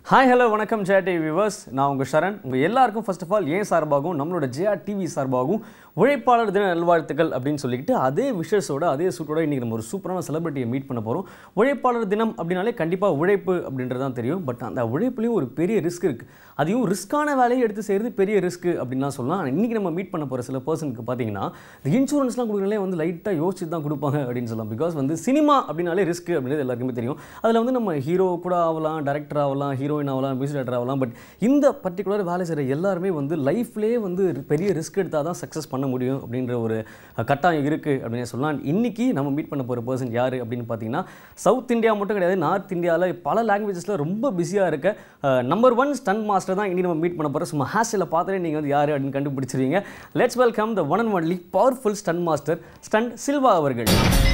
Hi hello வணக்கம் Jaya TV viewers நான் உங்கள் சரண் உங்கள் எல்லாருக்கும் ஃபர்ஸ்ட் ஆஃப் ஆல் ஏன் சார்பாகவும் நம்மளோட ஜெயா டிவி சார்பாகவும் உழைப்பாளர் தின நல்வாழ்த்துக்கள் அப்படின்னு சொல்லிக்கிட்டு அதே விஷஸோட அதே சூட்டோட இன்றைக்கி நம்ம ஒரு சூப்பரான செலிபிரிட்டியை மீட் பண்ண போகிறோம் உழைப்பாளர் தினம் அப்படின்னாலே கண்டிப்பாக உழைப்பு அப்படின்றது தான் தெரியும் பட் அந்த உழைப்புலையும் ஒரு பெரிய ரிஸ்க் இருக்குது அதையும் ரிஸ்க்கான வேலையை எடுத்து செய்கிறது பெரிய ரிஸ்க் அப்படின்லாம் சொல்லலாம் இன்றைக்கி நம்ம மீட் பண்ண போகிற சில பர்சனுக்கு பார்த்தீங்கன்னா இந்த இன்சூரன்ஸ்லாம் கொடுக்குறதுலே வந்து லைட்டாக யோசிச்சு தான் கொடுப்பாங்க அப்படின்னு சொல்லலாம் பிகாஸ் வந்து சினிமா அப்படின்னாலே ரிஸ்க் அப்படின்றது எல்லாருக்குமே தெரியும் அதில் வந்து நம்ம ஹீரோ கூட ஆகலாம் டேரக்டர் ஆகலாம் ஹீரோயின் ஆகலாம் மியூசிக் டேரக்டர் ஆகலாம் பட் இந்த பர்டிகுலர் வேலை செய்கிற எல்லாருமே வந்து லைஃப்லேயே வந்து பெரிய ரிஸ்க் எடுத்தால் தான் சக்ஸஸ் பண்ண முடியும் அப்படின்ற ஒரு கட்டாயம் இருக்குது அப்படின்னு சொல்லலாம் இன்றைக்கி நம்ம மீட் பண்ண போகிற பர்சன் யார் அப்படின்னு பார்த்தீங்கன்னா சவுத் இந்தியா மட்டும் கிடையாது நார்த் இந்தியாவில் பல லாங்குவேஜஸில் ரொம்ப பிஸியாக இருக்க நம்பர் ஒன் ஸ்டன் மாஸ்டர் தான் இனி நம்ம மீட் பண்ண போகிறோம் சும்மா ஹேஸ்டில் பார்த்தாலே நீங்கள் வந்து யார் அப்படின்னு கண்டுபிடிச்சிருவீங்க let's welcome the one and only powerful stun master stun Silva அவர்கள்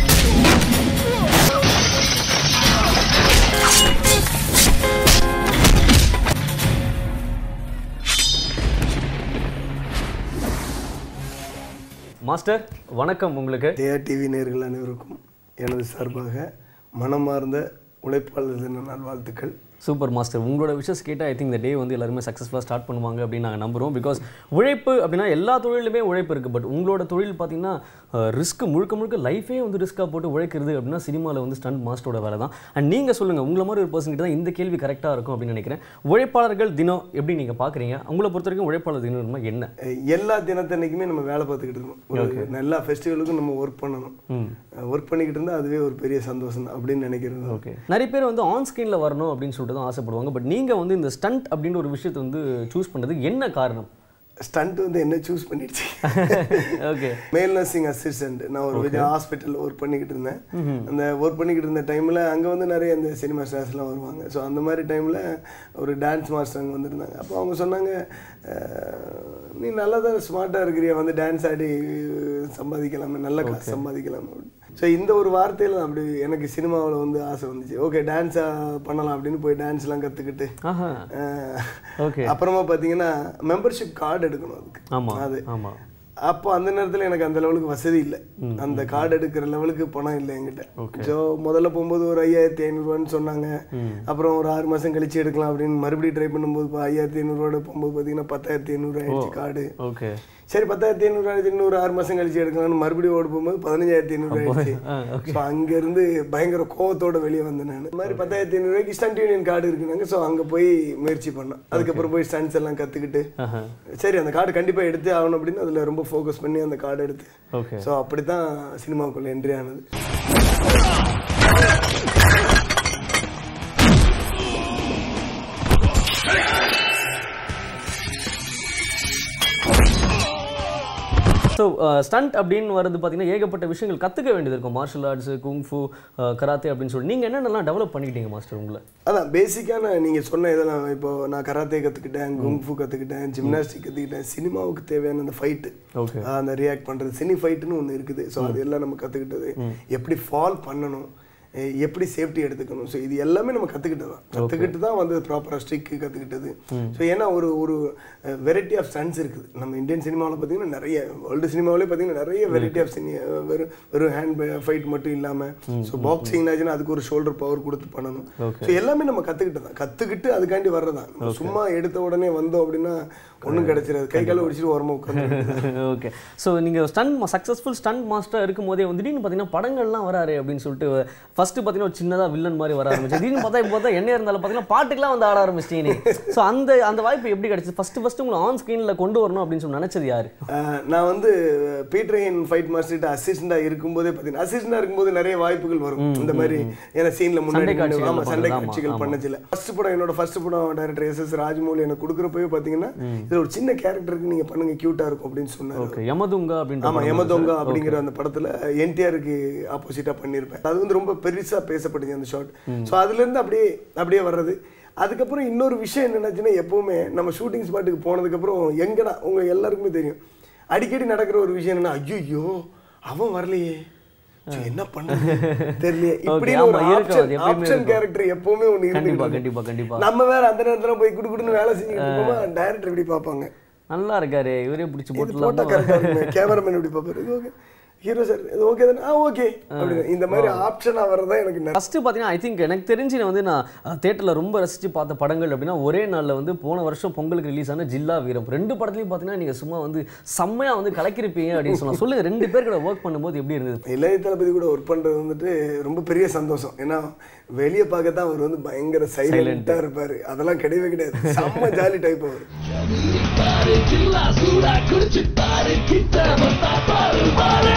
மாஸ்டர் வணக்கம் உங்களுக்கு ஜெயா டிவி நேர்கள் அனைவருக்கும் எனது சார்பாக மனமார்ந்த உழைப்பாளர் தின நல்வாழ்த்துக்கள் சூப்பர் மாஸ்டர் உங்களோட விஷஸ் கேட்டால் ஐ திங்க் இந்த டே வந்து எல்லாருமே சக்ஸஸ்ஃபுல்லாக ஸ்டார்ட் பண்ணுவாங்க அப்படின்னு நாங்கள் நம்புகிறோம் பிகாஸ் உழைப்பு அப்படின்னா எல்லா தொழிலுமே உழைப்பு இருக்குது பட் உங்களோட தொழில் பார்த்தீங்கன்னா ரிஸ்க் முழுக்க முழுக்க லைஃபே வந்து ரிஸ்க்காக போட்டு உழைக்கிறது அப்படின்னா சினிமாவில் வந்து ஸ்டண்ட் மாஸ்டரோட வேலை தான் அண்ட் நீங்கள் சொல்லுங்கள் உங்களை மாதிரி ஒரு பர்சன் தான் இந்த கேள்வி கரெக்டாக இருக்கும் அப்படின்னு நினைக்கிறேன் உழைப்பாளர்கள் தினம் எப்படி நீங்கள் பார்க்குறீங்க உங்களை பொறுத்த வரைக்கும் உழைப்பாளர் தினம் என்ன அஹ் எல்லா தினத்தன்னைக்குமே நம்ம வேலை பார்த்துக்கிட்டு இருக்கணும் ஒரு எல்லா ஃபெஸ்டிவலுக்கும் நம்ம ஒர்க் பண்ணணும் ஒர்க் பண்ணிக்கிட்டு இருந்தால் அதுவே ஒரு பெரிய சந்தோஷம் தான் அப்படின்னு நினைக்கிறது ஓகே நிறைய பேர் வந்து ஆன் ஸ்க்ரீனில் வரணும் அப்படின்னு சொல்லிட்டு தான் ஆசைப்படுவாங்க பட் நீங்கள் வந்து இந்த ஸ்டண்ட் அப்படின்ற ஒரு விஷயத்தை வந்து சூஸ் பண்ணுறதுக்கு என்ன காரணம் ஸ்டண்ட் வந்து என்ன சூஸ் பண்ணிடுச்சு ஓகே மேல் நர்சிங் அசிஸ்டன்ட் நான் ஒரு விஜய் ஹாஸ்பிட்டல் ஒர்க் பண்ணிக்கிட்டு இருந்தேன் அந்த ஒர்க் பண்ணிக்கிட்டு இருந்த டைமில் அங்கே வந்து நிறைய இந்த சினிமா ஸ்டார்ஸ்லாம் வருவாங்க ஸோ அந்த மாதிரி டைமில் ஒரு டான்ஸ் மாஸ்டர் அங்கே வந்திருந்தாங்க அப்போ அவங்க சொன்னாங்க "அஹ், நீ நல்லா தான் ஸ்மார்ட்டாக இருக்கிறியா வந்து டான்ஸ் ஆடி சம்பாதிக்கலாமே நல்ல காசு சம்பாதிக்கலாம் அப்படின்னு ஸோ இந்த ஒரு வார்த்தையில் அப்படி எனக்கு சினிமாவில் வந்து ஆசை வந்துச்சு ஓகே டான்ஸ் பண்ணலாம் அப்படின்னு போய் டான்ஸ்லாம் கற்றுக்கிட்டு ஆஹா ஓகே அப்புறமா பார்த்தீங்கன்னா மெம்பர்ஷிப் கார்டு எடுக்கணும் அதுக்கு ஆமாம் அது ஆமாம் அப்போ அந்த நேரத்தில் எனக்கு அந்த லெவலுக்கு வசதி இல்லை அந்த கார்டு எடுக்கிற லெவலுக்கு பணம் இல்லை என்கிட்ட ஸோ முதல்ல போகும்போது ஒரு ஐயாயிரத்தி ஐநூறுரூவான்னு சொன்னாங்க அப்புறம் ஒரு ஆறு மாதம் கழிச்சு எடுக்கலாம் அப்படின்னு மறுபடியும் ட்ரை பண்ணும்போது இப்போ ஐயாயிரத்தி ஐநூறுரூவோட போகும்போது பார்த்தீங்கன்னா பத்தாயிரத்தி ஐநூறு ஆயிடுச்சு கார்டு ஓகே சரி பத்தாயிரத்தி ஐநூறு ஆயிரத்தி இன்னொரு ஆறு மாதம் கழிச்சு எடுக்கலாம்னு மறுபடியும் ஓட போகும்போது பதினஞ்சாயிரத்தி ஐநூறு ஆயிடுச்சு ஆ ஸோ அங்கேருந்து பயங்கர கோவத்தோட வெளியே வந்தேன் நான் இந்த மாதிரி பத்தாயிரத்தி ஐநூறுரூவாய்க்கு ஸ்டண்ட் யூனியன் கார்டு இருக்குனாங்க ஸோ அங்கே போய் முயற்சி பண்ணேன் அதுக்கப்புறம் போய் ஸ்டண்ட்ஸ் எல்லாம் கற்றுக்கிட்டு ஆஹா சரி அந்த கார்டு கண்டிப்பாக எடுத்தே ஆகணும் அப்படின்னு அதில் ரொம்ப ஃபோக்கஸ் பண்ணி அந்த கார்டு எடுத்து ஓகே ஸோ அப்படி தான் சினிமாவுக்குள்ள என்ட்ரி ஆனது ஸோ ஸ்டண்ட் அப்படின்னு வரது பார்த்தீங்கன்னா ஏகப்பட்ட விஷயங்கள் கற்றுக்க வேண்டியது இருக்கும் மார்ஷல் ஆர்ட்ஸு குங்ஃபு கராத்தே அப்படின்னு சொல்லி நீங்கள் என்னென்னலாம் டெவலப் பண்ணிக்கிட்டீங்க மாஸ்டர் உங்களை அதான் பேசிக்கான நீங்கள் சொன்ன இதெல்லாம் இப்போ நான் கராத்தே கற்றுக்கிட்டேன் குங்ஃபு கற்றுக்கிட்டேன் ஜிம்னாஸ்டிக் கற்றுக்கிட்டேன் சினிமாவுக்கு தேவையான அந்த ஃபைட்டு ஓகே அந்த ரியாக்ட் பண்ணுறது சினி ஃபைட்டுன்னு ஒன்று இருக்குது ஸோ அது எல்லாம் நம்ம கற்றுக்கிட்டது எப்படி ஃபால் பண்ணணும் எ- எப்படி சேஃப்டி எடுத்துக்கணும் ஸோ இது எல்லாமே நம்ம கற்றுக்கிட்டது தான் கற்றுக்கிட்டு தான் வந்து ப்ராப்பராக ஸ்ட்ரிக்கு கற்றுக்கிட்டது ஸோ ஏன்னா ஒரு ஒரு வெரைட்டி ஆஃப் ஸ்டன்ஸ் இருக்குது நம்ம இந்தியன் சினிமாவில் பார்த்தீங்கன்னா நிறைய வேர்ல்டு சினிமாவிலே பார்த்தீங்கன்னா நிறைய வெரைட்டி ஆஃப் சினி வெறும் வெறும் ஹேண்ட் ஃபைட் மட்டும் இல்லாமல் ஸோ பாக்ஸிங்னாச்சுன்னா அதுக்கு ஒரு ஷோல்டர் பவர் கொடுத்து பண்ணணும் ஸோ எல்லாமே நம்ம கற்றுக்கிட்டு தான் கற்றுக்கிட்டு அதுக்காண்டி வர்றதான் நம்ம சும்மா எடுத்த உடனே வந்தோம் அப்படின்னா ஒன்றும் கிடைச்சிடாது கை காலை ஒடிச்சிட்டு ஓரமாக உட்காந்து ஓகே ஸோ நீங்கள் ஸ்டன் சக்ஸஸ்ஃபுல் ஸ்டண்ட் மாஸ்டர் இருக்கும் போதே வந்து திடீர்னு பார்த்தீங்கன்னா படங்கள்லாம் வராரு அப்படின்னு சொல்லிட்டு ஃபஸ்ட்டு பார்த்தீங்கன்னா ஒரு சின்னதாக வில்லன் மாதிரி வர ஆரம்பிச்சு திடீர்னு பார்த்தா இப்போ பார்த்தா என்ன இருந்தாலும் பார்த்தீங்கன்னா பாட்டுக்கெல்லாம் வந்து ஆட ஆரம்பிச்சிட்டீங்க ஸோ அந்த அந்த வாய்ப்பு எப்படி கிடைச்சு ஃபஸ்ட்டு ஃபஸ்ட்டு உங்களை ஆன் ஸ்க்ரீனில் கொண்டு வரணும் அப்படின்னு சொல்லி நினச்சது யார் ஆஹ் நான் வந்து பீட்ரைன் ஃபைட் மாஸ்டர்கிட்ட அசிஸ்டண்டாக இருக்கும்போதே பார்த்தீங்கன்னா அசிஸ்டண்டாக இருக்கும்போது நிறைய வாய்ப்புகள் வரும் இந்த மாதிரி ஏன்னா சீனில் முன்னாடி சண்டை காட்சிகள் ஆமாம் சண்டை பண்றது, ஆமா, காட்சிகள் ஆமா. பண்ணச்சில ஃபர்ஸ்ட் படம் என்னோட ஃபர்ஸ்ட் படம் டைரக்டர் எஸ் எஸ் ராஜமௌலி எனக்கு கொடுக்குறப்பவே பார்த்தீங்கன்னா இது ஒரு சின்ன கேரக்டருக்கு நீங்கள் பண்ணுங்க க்யூட்டாக இருக்கும் அப்படின்னு சொன்னார் ஓகே யமதுங்கா அப்படின்ற ஆமா படம் யமதொங்கா அப்படிங்கிற அந்த படத்துல என்டிஆருக்கு ஆப்போசிட்டா பண்ணியிருப்பேன் அது வந்து ரொம்ப பெருசா பேசப்பட்டுச்சு அந்த ஷாட் ஸோ அதுல இருந்து அப்படியே அப்படியே வர்றது அதுக்கப்புறம் இன்னொரு விஷயம் என்னன்னாச்சுன்னா எப்பவுமே நம்ம ஷூட்டிங் ஸ்பாட்டுக்கு போனதுக்கப்புறம் எங்கடா உங்க எல்லாருக்குமே தெரியும் அடிக்கடி நடக்கிற ஒரு விஷயம் என்னன்னா ஐயோ அவன் வரலையே சோ, என்ன பண்றது தெரியல இப்படின்னு ஒரு ஆமா, இருக்கும். அது ஆப்ஷன் எப்பயுமே ஆப்ஷன் இருக்கும். கேரக்டர் எப்பவுமே ஒண்ணு கண்டிப்பா இருந்து கண்டிப்பா கண்டிப்பா நம்ம வேற அந்த நேரத்துல போய் குடு குடுன்னு வேலை செஞ்சுட்டு இருக்கோமா டைரக்டர் இப்படி பார்ப்பாங்க நல்லா இருக்காரு இவரே பிடிச்சி இது போட்டுலாம் போட்டா கரெக்டாக இருக்குமே கேமராமேன் இப்படி பார்ப்பாரு இது okay. ஹீரோ சார் இது ஓகே தானே ஆ ஓகே அப்படின்னு இந்த மாதிரி ஆப்ஷனாக வரதான் எனக்கு நிறைய ஃபஸ்ட்டு பார்த்தீங்கன்னா ஐ திங்க் எனக்கு தெரிஞ்சு நான் வந்து நான் தேட்டரில் ரொம்ப ரசித்து பார்த்த படங்கள் அப்படின்னா ஒரே நாளில் வந்து போன வருஷம் பொங்கலுக்கு ரிலீஸ் ஆன ஜில்லா வீரம் ரெண்டு படத்துலையும் பார்த்தீங்கன்னா நீங்கள் சும்மா வந்து செம்மையாக வந்து கலக்கிருப்பீங்க அப்படின்னு சொல்லலாம் சொல்லுங்கள் ரெண்டு பேர் கூட ஒர்க் பண்ணும்போது எப்படி இருந்தது இளைய தளபதி கூட ஒர்க் பண்ணுறது வந்துட்டு ரொம்ப பெரிய சந்தோஷம் ஏன்னா வெளியே பார்க்க தான் அவர் வந்து பயங்கர சைலண்டாக இருப்பார் அதெல்லாம் கிடையவே கிடையாது செம்ம ஜாலி டைப் அவர் பாரு ஜில்லா சூடா குடிச்சு பாரு கிட்ட வந்தா பாரு பாரு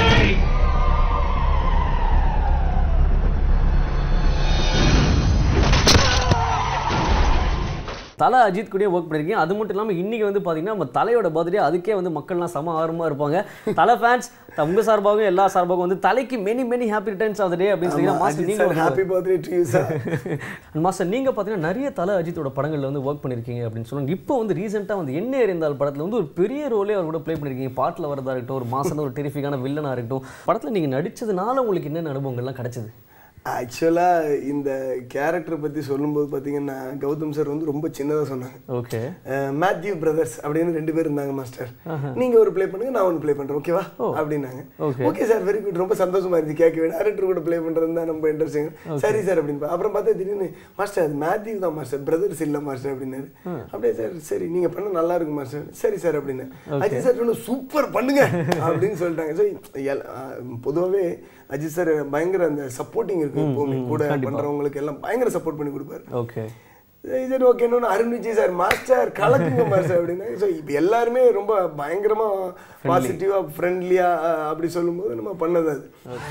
தலை அஜித் கூடயே ஒர்க் பண்ணியிருக்கீங்க அது மட்டும் இல்லாமல் இன்னைக்கு வந்து பார்த்தீங்கன்னா நம்ம தலையோட பர்த்டே அதுக்கே வந்து மக்கள்லாம் செம ஆர்வமாக இருப்பாங்க தலை ஃபேன்ஸ் உங்க சார்பாகவும் எல்லா சார்பாகவும் வந்து தலைக்கு many many happy returns of day அப்படின்னு சொல்லி மாஸ்டர் நீங்கள் வந்து happy birthday to you sir master நீங்கள் பார்த்தீங்கன்னா நிறைய தலை அஜித்தோட படங்களில் வந்து ஒர்க் பண்ணியிருக்கீங்க அப்படின்னு சொல்லுவாங்க இப்போ வந்து ரீசெண்டாக வந்து என்ன இருந்தால் படத்தில் வந்து ஒரு பெரிய ரோலே அவர் கூட ப்ளே பண்ணியிருக்கீங்க பாட்டில் வரதா இருக்கட்டும் ஒரு மாசம் ஒரு டெரிஃபிக்கான வில்லனாக இருக்கட்டும் படத்தில் நீங்கள் நடிச்சதுனால உங்களுக்கு என்னென்ன அனுபவங்கள்லாம் கிடைச்சது ஆக்சுவலாக இந்த கேரக்டர் பற்றி சொல்லும்போது பார்த்தீங்கன்னா கௌதம் சார் வந்து ரொம்ப சின்னதாக சொன்னாங்க ஓகே மேத்யூ பிரதர்ஸ் அப்படின்னு ரெண்டு பேர் இருந்தாங்க மாஸ்டர் நீங்க ஒரு ப்ளே பண்ணுங்க நான் ஒன்று ப்ளே பண்றேன் ஓகேவா அப்படின்னாங்க Okay. Okay sir very good ரொம்ப சந்தோஷமா இருந்துச்சு கேட்கவே டேரக்டர் கூட ப்ளே பண்றது தான் ரொம்ப இன்ட்ரெஸ்டிங் சரி சார் அப்படின்னு அப்புறம் பார்த்தா திடீர்னு மாஸ்டர் அது மேத்யூ தான் மாஸ்டர் பிரதர்ஸ் இல்ல மாஸ்டர் அப்படின்னாரு அப்படியே சார் சரி நீங்க பண்ண நல்லா இருக்கு மாஸ்டர் சரி சார் அப்படின்னு அஜித் சார் சூப்பர் பண்ணுங்க அப்படின்னு சொல்லிட்டாங்க ஸோ பொதுவாகவே அஜித் சார் பயங்கர அந்த சப்போர்ட்டிங் இருக்கு எப்பவுமே கூட பண்றவங்களுக்கு எல்லாம் பயங்கர சப்போர்ட் பண்ணி கொடுப்பாரு ஓகே சரி ஓகே இன்னொன்று அருண் விஜய் சார் மாஸ்டர் கலக்குங்க மாஸ்டர் அப்படின்னா ஸோ இப்போ எல்லாருமே ரொம்ப பயங்கரமா பாசிட்டிவா ஃப்ரெண்ட்லியா அப்படி சொல்லும்போது நம்ம பண்ணது அது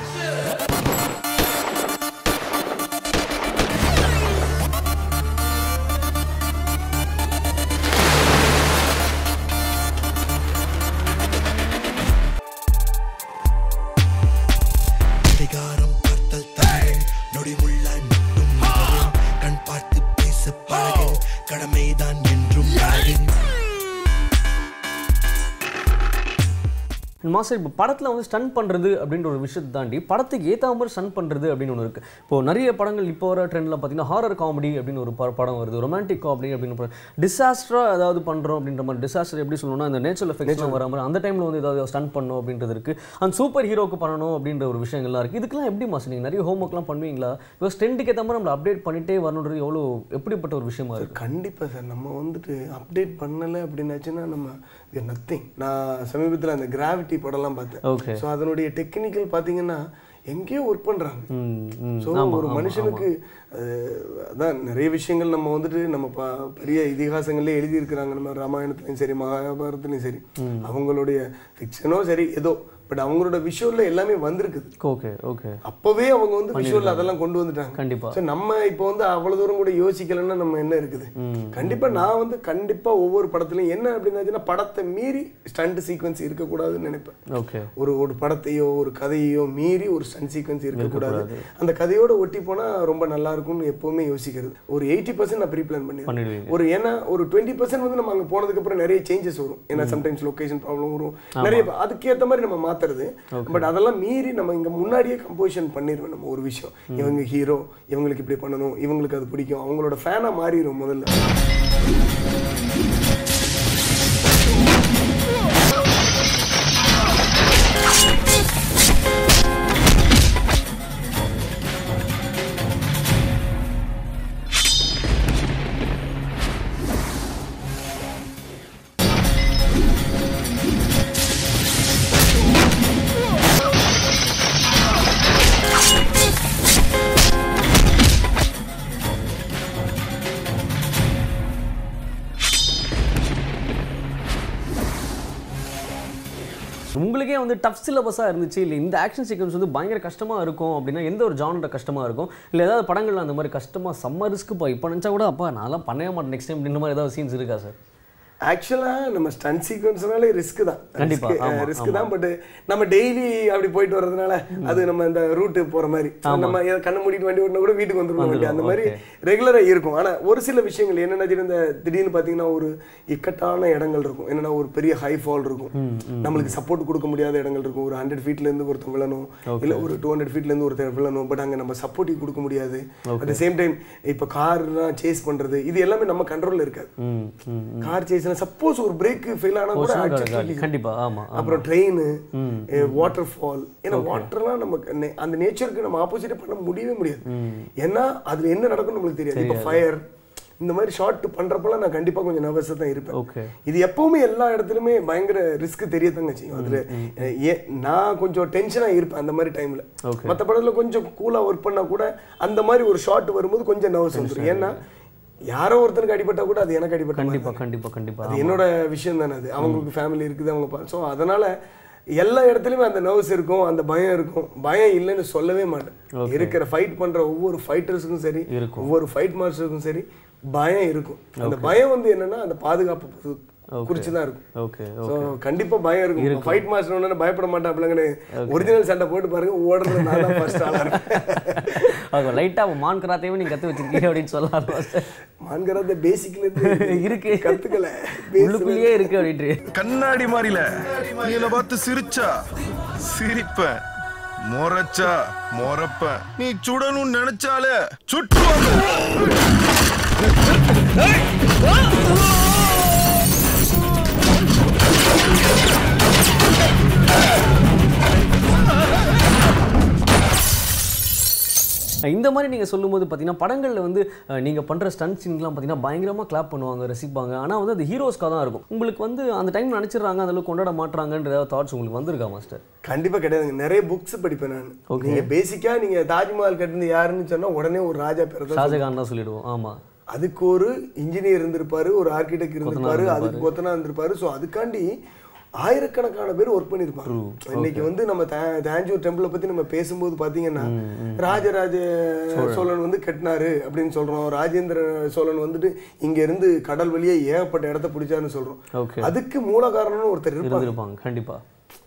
அதிகாரம் பார்த்தல் தவறு நொடி உள்ளாய் மட்டும் மகன் கண் பார்த்து பேச பழகு கடமைதான் என்றும் அழகு மாஸ்டர் இப்போ படத்தில் வந்து ஸ்டன் பண்ணுறது அப்படின்ற ஒரு விஷயத்தை தாண்டி படத்துக்கு ஏற்ற மாதிரி ஸ்டன் பண்ணுறது அப்படின்னு ஒன்று இருக்குது இப்போ நிறைய படங்கள் இப்போ வர ட்ரெண்டில் பார்த்தீங்கன்னா ஹாரர் காமெடி அப்படின்னு ஒரு ப- படம் வருது ரொமான்டிக் காமெடி அப்படின்னு டிசாஸ்டராக ஏதாவது பண்ணுறோம் அப்படின்ற மாதிரி டிசாஸ்டர் எப்படி சொல்லணும்னா இந்த நேச்சுரல் எஃபெக்ட்ஸ்லாம் வர மாதிரி அந்த டைமில் வந்து ஏதாவது ஸ்டன் பண்ணணும் அப்படின்றது இருக்குது அந்த சூப்பர் ஹீரோக்கு பண்ணணும் அப்படின்ற ஒரு விஷயங்கள்லாம் இருக்குது இதுக்கெல்லாம் எப்படி மாஸ்டர் நீங்கள் நிறைய ஹோம் ஒர்க்லாம் பண்ணுவீங்களா பிகாஸ் ட்ரெண்டுக்கு ஏற்ற மாதிரி நம்மளை அப்டேட் பண்ணிட்டே வரணுன்றது எவ்வளோ எப்படிப்பட்ட ஒரு விஷயமா இருக்குது கண்டிப்பா சார் நம்ம வந்துட்டு அப்டேட் பண்ணலை அப்படின்னாச்சுன்னா நம்ம நத்திங் நான் சமீபத்தில் அந்த கிராவிட்டி படம்லாம் பார்த்தேன் ஓகே ஸோ அதனுடைய டெக்னிக்கல் பார்த்தீங்கன்னா எங்கேயோ ஒர்க் பண்றாங்க ம் ம் ஸோ ஒரு மனுஷனுக்கு அஹ், அதான் நிறைய விஷயங்கள் நம்ம வந்துட்டு நம்ம ப பெரிய இதிகாசங்கள்லேயே எழுதியிருக்கிறாங்க நம்ம ராமாயணத்துலையும் சரி மகாபாரதத்துலையும் சரி அவங்களுடைய ஃபிக்ஷனோ சரி ஏதோ பட் அவங்களோட விஷுவலில் எல்லாமே வந்திருக்குது ஓகே ஓகே அப்போவே அவங்க வந்து விஷுவல் அதெல்லாம் கொண்டு வந்துட்டாங்க கண்டிப்பா ஸோ நம்ம இப்போ வந்து அவ்வளவு தூரம் கூட யோசிக்கலைன்னா நம்ம என்ன இருக்குது கண்டிப்பா நான் வந்து கண்டிப்பா ஒவ்வொரு படத்துலையும் என்ன அப்படின்னாச்சுன்னா படத்தை மீறி ஸ்டண்ட் சீக்வன்ஸ் இருக்கக்கூடாதுன்னு நினைப்பேன் ஓகே ஒரு ஒரு படத்தையோ ஒரு கதையோ மீறி ஒரு ஸ்டன் சீக்வன்ஸ் இருக்கக்கூடாது அந்த கதையோட ஒட்டி போனா ரொம்ப நல்லா இருக்கும்னு எப்பவுமே யோசிக்கிறது ஒரு எயிட்டி பர்சன்ட் நான் ப்ரீ பிளான் பண்ணிடுவேன் பண்ணிடுவீங்க ஒரு ஏன்னா ஒரு டுவெண்ட்டி பர்சன்ட் வந்து நம்ம அங்க போனதுக்கு அப்புறம் நிறைய சேஞ்சஸ் வரும் ஏன்னா சம்டைம்ஸ் லொகேஷன் ப்ராப்ளம் வரும் நிறைய அதுக்கேத்த மாதிரி நம்ம மாத்துறது பட் அதெல்லாம் மீறி நம்ம இங்க முன்னாடியே கம்போசிஷன் பண்ணிடுவோம் நம்ம ஒரு விஷயம் இவங்க ஹீரோ இவங்களுக்கு இப்படி பண்ணணும் இவங்களுக்கு அது பிடிக்கும் அவங்களோட ஃபேனா மாறிடும் முதல்ல உங்களுக்கே வந்து டஃப் சிலபஸாக இருந்துச்சு இல்லை இந்த ஆக்ஷன் சீக்வன்ஸ் வந்து பயங்கர கஷ்டமாக இருக்கும் அப்படின்னா எந்த ஒரு ஜானர்ல கஷ்டமாக இருக்கும் இல்லை ஏதாவது படங்கள்ல அந்த மாதிரி கஷ்டமாக செம்ம ரிஸ்க்குப்பா இப்போ நினச்சா கூட அப்பா நான்லாம் பண்ணவே மாட்டேன் நெக்ஸ்ட் டைம் இந்த மாதிரி ஏதாவது சீன்ஸ் இருக்கா சார் ஆக்சுவலா நம்ம ஸ்டன் சீக்வன்ஸ்னாலே ரிஸ்க் தான் கண்டிப்பா, ஆமா, ரிஸ்க் தான் பட் நம்ம டெய்லி அப்படி போயிட்டு வர்றதுனால அது நம்ம இந்த ரூட் போற மாதிரி நம்ம ஏதோ கண்ணு மூடிட்டு வண்டி ஓட்டினா கூட வீட்டுக்கு வந்துருவோம் வண்டி அந்த மாதிரி ரெகுலரா இருக்கும் ஆனா ஒரு சில விஷயங்கள் என்னென்ன இந்த திடீர்னு பாத்தீங்கன்னா ஒரு இக்கட்டான இடங்கள் இருக்கும் என்னன்னா ஒரு பெரிய ஹை ஃபால் இருக்கும் நம்மளுக்கு சப்போர்ட் கொடுக்க முடியாத இடங்கள் இருக்கும் ஒரு ஹண்ட்ரட் ஃபீட்ல இருந்து ஒருத்தன் விழணும் இல்ல ஒரு டூ ஹண்ட்ரட் ஃபீட்ல இருந்து ஒருத்தர் விழணும் பட் அங்க நம்ம சப்போர்ட்டிவ் கொடுக்க முடியாது அட் த சேம் டைம் இப்போ கார்லாம் சேஸ் பண்றது இது எல்லாமே நம்ம கண்ட்ரோல்ல இருக்காது ம் ம் கார் சேஸ் கண்டிஷன் சப்போஸ் ஒரு பிரேக் ஃபெயில் ஆனா கூட ஒரு adjust காலி. பண்ணி- கண்டிப்பா ஆமா ஆமா. அப்புறம் ட்ரெயின் வாட்டர் ஃபால் ஏன்னா வாட்டர்லாம் நமக்கு நே- அந்த நேச்சருக்கு நம்ம ஆப்போசிட் பண்ண முடியவே முடியாது ஏன்னா அதுல என்ன நடக்கும் நம்மளுக்கு தெரியாது இப்போ ஃபயர் இந்த மாதிரி ஷார்ட் பண்றப்பலாம் நான் கண்டிப்பா கொஞ்சம் நர்வஸாக தான் இருப்பேன் ஓகே இது எப்பவுமே எல்லா இடத்துலயுமே பயங்கர ரிஸ்க் தெரியத்தாங்க செய்யும் அதுல அஹ், ஏ- நான் கொஞ்சம் டென்ஷனா இருப்பேன் அந்த மாதிரி டைம்ல Okay. மத்த படத்துல கொஞ்சம் கூலா ஒர்க் பண்ணா கூட அந்த மாதிரி ஒரு ஷாட் வரும்போது கொஞ்சம் நர்வஸ் வந்துடும் ஏன்னா யாரோ ஒருத்தனுக்கு அடிபட்டா கூட அது எனக்கு அடிபட்ட மாதிரி கண்டிப்பா கண்டிப்பா கண்டிப்பா அது என்னோட விஷயம் தானே அது அவங்களுக்கு ஃபேமிலி இருக்குது அவங்க ஸோ அதனால எல்லா இடத்துலயுமே அந்த நர்வ்ஸ் இருக்கும் அந்த பயம் இருக்கும் பயம் இல்லைன்னு சொல்லவே மாட்டேன் இருக்கிற ஃபைட் பண்ற ஒவ்வொரு ஃபைட்டர்ஸுக்கும் சரி இருக்கும். ஒவ்வொரு ஃபைட் மாஸ்டருக்கும் சரி பயம் இருக்கும் அந்த பயம் வந்து என்னன்னா அந்த பாதுகாப்பு பொறு- குறிச்சு தான் இருக்கும் ஓகே ஸோ கண்டிப்பா பயம் இருக்கும் ஃபைட் மாஸ்டர் ஒன்று பயப்பட மாட்டேன் அப்படிங்கிற ஒரிஜினல் சண்டை போட்டு பாருங்க ஓடுறது நான் தான் ஃபர்ஸ்ட் ஆளா இருப்பேன் அது லைட்டா மான் கராத்தையும் நீங்க கத்து வச்சிருக்கீங்க அப்படின்னு சொல்லலாம் மாஸ்டர் மான்கராத்த பேசிக்ல இருந்து இருக்கு கத்துக்கல உள்ளுக்குள்ளேயே இருக்கு அப்படின்ட்டு கண்ணாடி மாறில நீ என்ன பார்த்து சிரிச்சா சிரிப்பேன் மொரச்சா மொரப்ப நீ சுடணும்னு நினைச்சாலே சுட்டுவாங்க இந்த மாதிரி நீங்கள் சொல்லும்போது பார்த்தீங்கன்னா படங்களில் வந்து அஹ், நீங்க பண்ற ஸ்டன் சீன்லாம் பார்த்தீங்கன்னா பயங்கரமா கிளாப் பண்ணுவாங்க ரசிப்பாங்க ஆனா வந்து அது ஹீரோஸ்க்காக தான் இருக்கும் உங்களுக்கு வந்து அந்த டைம் நினச்சிடுறாங்க அந்த அளவுக்கு கொண்டாட மாட்றாங்கன்ற தாட்ஸ் உங்களுக்கு வந்திருக்கா மாஸ்டர் கண்டிப்பா கிடையாதுங்க நிறைய புக்ஸ் படிப்பேன் நான் நீங்க பேசிக்கா நீங்க தாஜ்மஹால் கட்டினது யாருன்னு சொன்னா உடனே ஒரு ராஜா பேர் தான் ஷாஜகான் தான் சொல்லிடுவோம் ஆமா அதுக்கு ஒரு இன்ஜினியர் இருந்திருப்பாரு ஒரு ஆர்கிடெக்ட் இருந்திருப்பாரு அதுக்கு கொத்தனா இருந்திருப்பாரு ஸோ அதுக்காண்டி ஆயிரக்கணக்கான பேர் ஒர்க் பண்ணியிருப்பாங்க இன்னைக்கு வந்து நம்ம தா- தாஞ்சூர் டெம்பிளை பத்தி நம்ம பேசும்போது பாத்தீங்கன்னா ராஜராஜ சோழன் வந்து கட்டினாரு அப்படின்னு சொல்றோம் ராஜேந்திர சோழன் வந்துட்டு இங்க இருந்து கடல் வழியே ஏகப்பட்ட இடத்த பிடிச்சாருன்னு சொல்றோம் ஓகே அதுக்கு மூல காரணம்னு ஒருத்தர் இருப்பாங்க இருந்திருப்பாங்க கண்டிப்பா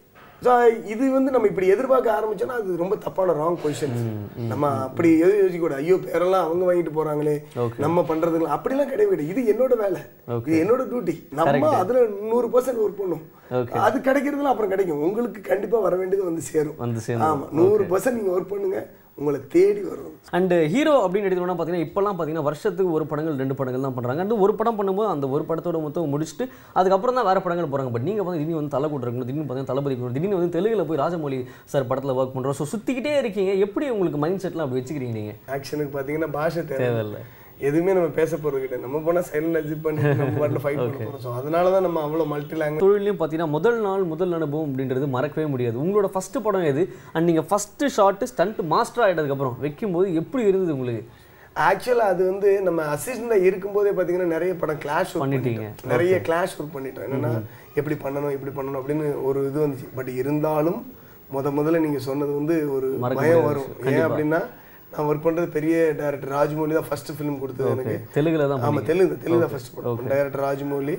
ஸோ இது வந்து நம்ம இப்படி எதிர்பார்க்க ஆரம்பிச்சோன்னா அது ரொம்ப தப்பான ராங் பொசிஷன் நம்ம அப்படி எதுவும் யோசிக்க கூடாது ஐயோ பேரெல்லாம் அவங்க வாங்கிட்டு போறாங்களே நம்ம பண்றதுங்களா அப்படிலாம் கிடையவே கிடையாது இது என்னோட வேலை இது என்னோட டியூட்டி நம்ம அதுல நூறு பர்சன்ட் ஒர்க் பண்ணும் அது கிடைக்கிறதுல அப்புறம் கிடைக்கும் உங்களுக்கு கண்டிப்பா வர வேண்டியது வந்து சேரும் வந்து சேர்ந்து ஆமா நூறு பர்சன்ட் நீங்க ஒர்க் பண்ணுங்க உங்களை தேடி வரும் அண்ட் ஹீரோ அப்படின்னு எடுத்தோம்னா பார்த்தீங்கன்னா இப்போல்லாம் பார்த்தீங்கன்னா வருஷத்துக்கு ஒரு படங்கள் ரெண்டு படங்கள் தான் பண்ணுறாங்க அண்ட் ஒரு படம் பண்ணும்போது அந்த ஒரு படத்தோட மொத்தம் முடிச்சுட்டு அதுக்கப்புறம் தான் வேறு படங்கள் போகிறாங்க பட் நீங்கள் வந்து திடீர்னு வந்து தலை கூட்டுறீங்க திடீர்னு பார்த்தீங்கன்னா தளபதி கூட்டு திடீர்னு வந்து தெலுங்குல போய் ராஜமௌழி சார் படத்தில் ஒர்க் பண்ணுறோம் ஸோ சுற்றிக்கிட்டே இருக்கீங்க எப்படி உங்களுக்கு மைண்ட் செட்லாம் அப்படி வச்சுக்கிறீங்க நீங்கள் ஆக்ஷனுக்கு பாத்தீங்கன்னா பாஷை தேவை தேவையில்லை எதுவுமே நம்ம பேச போறது கிடையாது நம்ம போனா சைலண்ட் அஜிட் பண்ணி நம்ம பாட்டில் ஃபைட் பண்ண போறோம் ஸோ அதனால தான் நம்ம அவ்வளோ மல்டி லாங்குவேஜ் தொழிலையும் பார்த்தீங்கன்னா முதல் நாள் முதல் அனுபவம் அப்படின்றது மறக்கவே முடியாது உங்களோட ஃபர்ஸ்ட் படம் எது அண்ட் நீங்கள் ஃபஸ்ட்டு ஷாட்டு ஸ்டண்ட் மாஸ்டர் ஆகிட்டதுக்கப்புறம் வைக்கும்போது எப்படி இருந்தது உங்களுக்கு ஆக்சுவலாக அது வந்து நம்ம அசிஸ்டண்டாக இருக்கும்போதே பார்த்தீங்கன்னா நிறைய படம் கிளாஷ் ஒர்க் பண்ணிட்டீங்க. பண்ணிட்டோம் நிறைய கிளாஷ் ஒர்க் பண்ணிட்டோம் என்னன்னா எப்படி பண்ணணும் இப்படி பண்ணணும் அப்படின்னு ஒரு இது வந்துச்சு பட் இருந்தாலும் முத முதல்ல நீங்க சொன்னது வந்து ஒரு மறக்க பயம் முடியாத வரும் விஷயம். ஏன் அப்படின்னா நான் ஒர்க் பண்றது பெரிய டைரக்டர் ராஜமௌலி தான் ஃபர்ஸ்ட் ஃபிலிம் கொடுத்தது எனக்கு தெலுங்குல தான் ஆமா தெலுங்கு தெலுங்கு தான் ஃபர்ஸ்ட் படம் டைரக்டர் ராஜமௌலி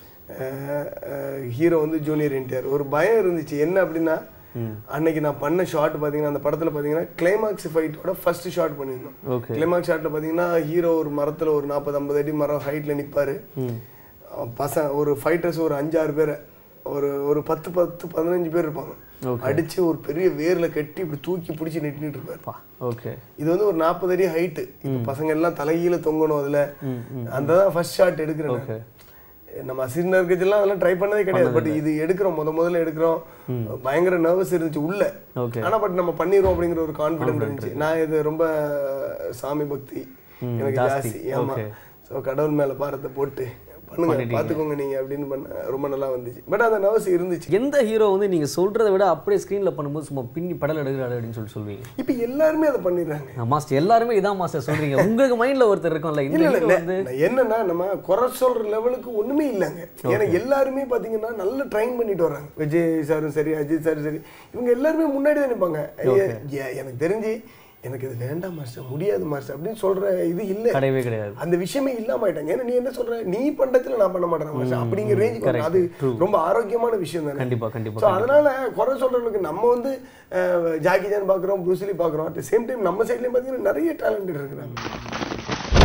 ஹீரோ வந்து ஜூனியர் என்டிஆர் ஒரு பயம் இருந்துச்சு என்ன அப்படின்னா அன்னைக்கு நான் பண்ண ஷாட் பாத்தீங்கன்னா அந்த படத்துல பாத்தீங்கன்னா கிளைமாக்ஸ் ஃபைட்டோட ஃபர்ஸ்ட் ஷாட் பண்ணியிருந்தோம் ஓகே கிளைமாக்ஸ் ஷாட்ல பாத்தீங்கன்னா ஹீரோ ஒரு மரத்துல ஒரு நாற்பது ஐம்பது அடி மரம் ஹைட்ல நிப்பாரு பசங்க ஒரு ஃபைட்டர்ஸ் ஒரு அஞ்சாறு பேர் ஒரு ஒரு பத்து பத்து பதினஞ்சு பேர் இருப்பாங்க அடிச்சு ஒரு பெரிய வேர்ல கட்டி இப்படி தூக்கி பிடிச்சி நெட்டிட்டு இருப்பாரு ஓகே இது வந்து ஒரு நாற்பது அடி ஹைட்டு பசங்க எல்லாம் தலைகீழ தொங்கணும் அதுல அந்த தான் ஃபர்ஸ்ட் ஷாட் எடுக்கிறேன் Okay. நான். நம்ம அசிஸ்டன்ட் இருக்கிறதுலாம் அதெல்லாம் ட்ரை பண்ணதே கிடையாது பட் இது எடுக்கிறோம் முத முதல்ல எடுக்கிறோம் பயங்கர நர்வஸ் இருந்துச்சு உள்ள ஓகே ஆனா பட் நம்ம பண்ணிடுவோம் அப்படிங்கிற ஒரு கான்ஃபிடென்ட் இருந்துச்சு நான் இது ரொம்ப சாமி பக்தி எனக்கு ஜாஸ்தி. ஜாஸ்தி ஆமா Okay. ஸோ கடவுள் மேல பாரத்தை போட்டு பண்ணுங்க பாத்துக்கோங்க நீங்க அப்படின்னு பண்ண ரொம்ப நல்லா வந்துச்சு பட் அந்த நர்வஸ் இருந்துச்சு எந்த ஹீரோ வந்து நீங்க சொல்றதை விட அப்படியே ஸ்க்ரீன்ல பண்ணும்போது சும்மா பின்னி படல் எடுக்கிறாரு அப்படின்னு சொல்லி சொல்வீங்க இப்போ எல்லாருமே அதை பண்ணிடுறாங்க மாஸ்டர் எல்லாருமே இதான் மாஸ்டர் சொல்றீங்க உங்களுக்கு மைண்ட்ல ஒருத்தர் இருக்கும்ல இந்த இல்ல hero இல்ல வந்து நான் என்னன்னா நம்ம குறை சொல்ற லெவலுக்கு ஒண்ணுமே இல்லைங்க ஏன்னா எல்லாருமே பாத்தீங்கன்னா நல்லா ட்ரைன் பண்ணிட்டு வர்றாங்க விஜய் சாரும் சரி அஜித் சாரும் சரி இவங்க எல்லாருமே முன்னாடி தான் நிற்பாங்க எனக்கு தெரிஞ்சு எனக்கு இது வேண்டாம் மாஸ்டர் முடியாது மாஸ்டர் அப்படின்னு சொல்ற இது இல்ல கிடையவே கிடையாது அந்த விஷயமே இல்லாம ஆயிட்டாங்க ஏன்னா நீ என்ன சொல்ற நீ பண்றதுல நான் பண்ண மாட்டேன் மாஸ்டர் அப்படிங்கிற ரேஞ்சுக்கு அது ரொம்ப ஆரோக்கியமான விஷயம் தானே கண்டிப்பா கண்டிப்பா ஸோ அதனால குறை சொல்றவங்களுக்கு நம்ம வந்து அஹ், ஜாக்கி ஜான் பார்க்குறோம் ப்ரூஸ்லி பார்க்குறோம் அட் சேம் டைம் நம்ம சைட்லேயும் பார்த்தீங்கன்னா நிறைய டேலண்டட் இருக்கிறாங்க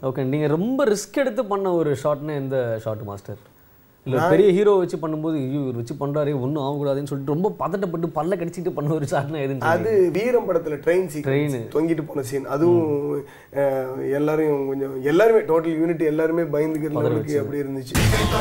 ஓகே நீங்க ரொம்ப ரிஸ்க் எடுத்து பண்ண ஒரு ஷாட்னா எந்த ஷாட் மாஸ்டர் இல்ல பெரிய ஹீரோ வச்சு பண்ணும்போது ஐயோ இவர் வச்சு பண்றாரு ஒன்றும் ஆகக்கூடாதுன்னு சொல்லிட்டு ரொம்ப பதட்டப்பட்டு பல்ல கடிச்சிட்டு பண்ண ஒரு ஷாட்னா எதுன்னு அது வீரம் படத்துல ட்ரெயின் Train. சீன் தொங்கிட்டு போன சீன் அதுவும் அஹ், எல்லாரையும் கொஞ்சம் எல்லாருமே டோட்டல் யூனிட் எல்லாருமே பயந்துக்கிற லெவலுக்கு அப்படி இருந்துச்சு